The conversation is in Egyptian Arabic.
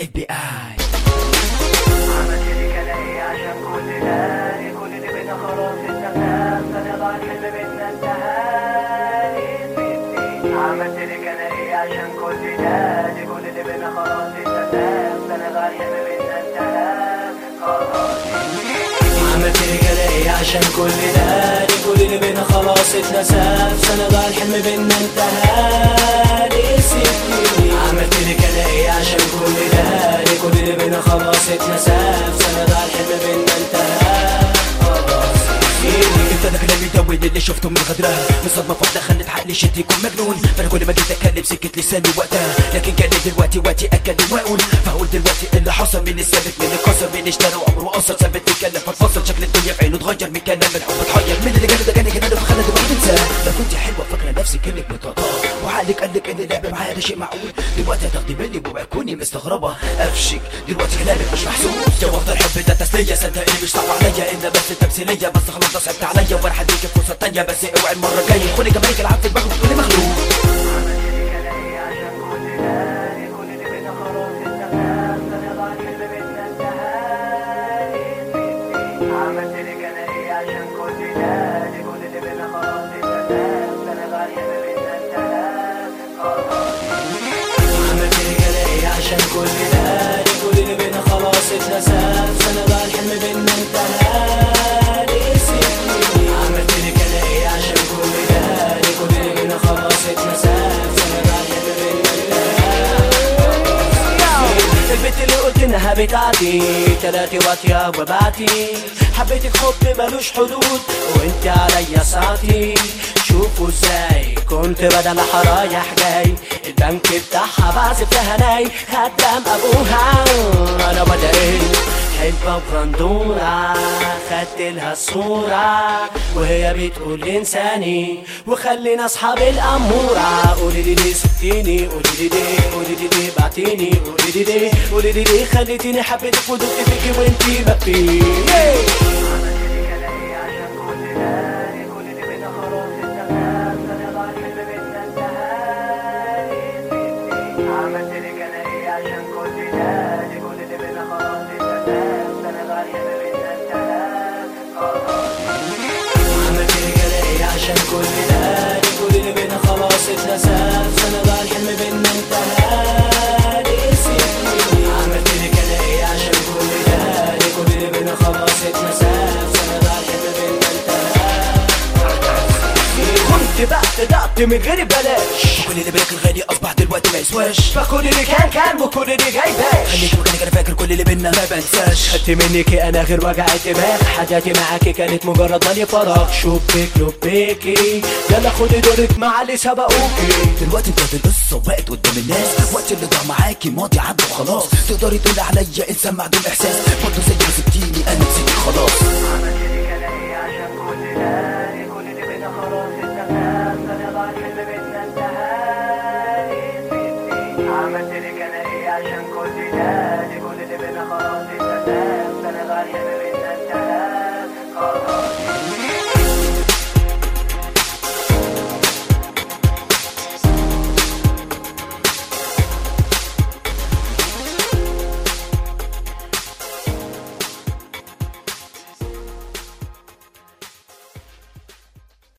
اف بي اي عملت لي كلاقي عشان كل ده كل اللي بينا خلاص اتفقنا سنضع الحلم بينا انتهى عملت لي كلاقي عشان كل ده كل اللي بينا خلاص اتفقنا سنضع الحلم بينا انتهى خلاص عملت لي كلاقي عشان كل ده كل اللي بينا خلاص اتنسى سنضع الحلم بينا انتهى نسيتني عملت لي كلاقي عشان كل ده كل اللي بينا خلاص اتنسى سنضع الحلم بينا انتهى خلاص نسيتني انت انا كلامي دوي اللي شفته من غدرها من صدمه واحده خلت عقلي شد يكون مجنون فانا كل ما جيت اتكلم سكت لساني وقتها لكن كان دلوقتي وقتي اتكلم واقول فاقول دلوقتي اللي حصل من الثابت من الكسر من اشترى وعمره قصر ثابت يتكلم فتفصل شكل الدنيا في عينه اتغير من كلام الحب اتحير من اللي جاله ده جاني كده فخلى دماغي تنسى لو كنت حلوه فاكره نفسي كانك بتقطع وعقلك قال لك ان اللعب معايا ده شيء معقول دلوقتي هتاخدي بالي وبكوني مستغربه افشك دلوقتي كلامك مش محسوب جواب الحب ده تسليه صدقني مش صعب عليا ان بس تمثيليه بس خلاص ده صعبت عليا وانا هديك فرصه تانيه بس اوعي المره الجايه خدي كمان العب في دماغك وتقولي مخلوق عملت لي كلاقي عشان كل ده كل اللي بينا خلاص اتفقنا سنضع الحلم بينا انتهى عملت لي كلاقي عشان كل ده كل اللي بينا خلاص اتفقنا سنضع الحلم بينا انتهى خلاص عملت لي كلاقي عشان كل ده كل اللي بينا خلاص اتنسى سنضع الحلم بينا انتهى نسيتني عملت لي كلاقي عشان كل ده كل اللي بينا خلاص اتنسى سنضع الحلم بينا انتهى البيت اللي قلت انها بتاعتي تلاتي واطية وبعتي حبيتك حب ملوش حدود وانت عليا ساعتي شوفوا ازاي كنت بدل رايح جاي البنك بتاعها بعزف لهناي خدام ابوها انا بدأت حلوة وغندورة خدت لها الصورة وهي بتقول انساني وخلينا اصحاب الامورة قولي لي ليه سبتيني قولي لي ليه قولي لي ليه بعتيني قولي لي ليه قولي لي ليه خليتيني حبيتك ودقت فيكي وانتي ما فيه عملت لي كلاقي عشان كل ده كل اللي بينا خلاص اتفقنا سنضع الحلم بينا انتهى عملت لي كلاقي عشان كل ده كل اللي بينا خلاص اتفقنا سنضع الحلم بينا انتهى خلاص عملت لي كلاقي عشان كل ده كل اللي بينا خلاص اتنسى سنضع الحلم بينا انتهى نسيتني عملت لي كلاقي عشان كل ده كل اللي بينا خلاص اتنسى سنضع الحلم بينا انتهى كنت بقت ضغط من غير بلاش كل اللي بالك الغالي اصبح دلوقتي ما يسواش فكل اللي كان كان وكل اللي جاي باش خليك مكانك انا فاكر كل اللي بينا ما بنساش خدت منك انا غير وجع الدماغ حاجاتي معاكي كانت مجرد مالي فراغ شبك لبيكي يلا خدي دورك مع اللي سبقوكي دلوقتي انت القصه وقت قدام الناس وقت اللي ضاع معاكي ماضي عدى وخلاص تقدري تقولي عليا انسان معدوم احساس برضه زي ما سبتيني انا نسيتك خلاص عملت لي كلاقي عشان كل ده